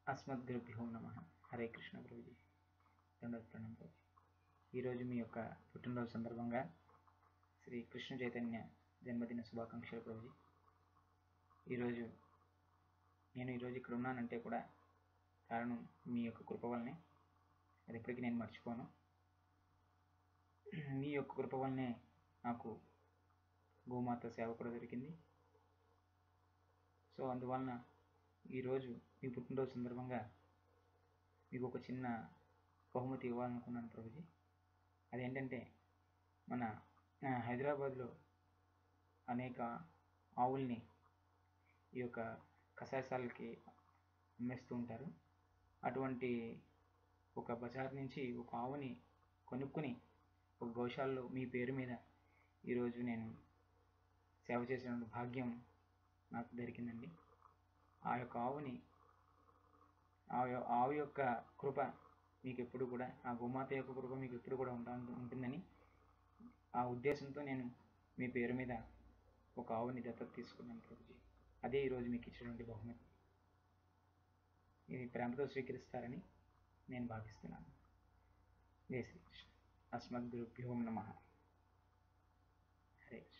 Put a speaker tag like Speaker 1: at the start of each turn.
Speaker 1: అస్మద్గురుభ్యో నమ హరే కృష్ణ ప్రభుజీ దండోత్ ప్రణాం ప్రభుజీ ఈరోజు మీ యొక్క పుట్టినరోజు సందర్భంగా శ్రీ కృష్ణ చైతన్య జన్మదిన శుభాకాంక్షలు ప్రభుజీ ఈరోజు నేను ఈరోజు ఇక్కడ ఉన్నానంటే కూడా కారణం మీ యొక్క కృప వల్లనే అది ఎప్పటికీ నేను మర్చిపోను మీ యొక్క కృప వల్లనే నాకు గోమాత సేవ కూడా దొరికింది సో అందువలన ఈరోజు మీ పుట్టినరోజు సందర్భంగా మీకు ఒక చిన్న బహుమతి ఇవ్వాలనుకున్నాను ప్రభుజీ అదేంటంటే మన ఆ, హైదరాబాద్లో అనేక ఆవుల్ని ఈ యొక్క కషాయశాలకి అమ్మేస్తూ ఉంటారు అటువంటి ఒక బజార్ నుంచి ఒక ఆవుని కొనుక్కుని ఒక గోశాలలో మీ పేరు మీద ఈరోజు నేను సేవ చేసిన భాగ్యం నాకు దొరికిందండి ఆ యొక్క ఆవుని ఆ యొ- ఆవు యొక్క కృప మీకు ఎప్పుడు కూడా ఆ గోమాత యొక్క కృప మీకు ఎప్పుడు కూడా ఉంటా ఉంటుందని ఆ ఉద్దేశంతో నేను మీ పేరు మీద ఒక ఆవుని దత్తత తీసుకున్నాను ప్రభుజీ అదే ఈరోజు మీకు ఇచ్చినటువంటి బహుమతి ఇది ప్రేమతో స్వీకరిస్తారని నేను భావిస్తున్నాను జై శ్రీకృష్ణ అస్మద్గురుభ్యో నమ హరే కృష్ణ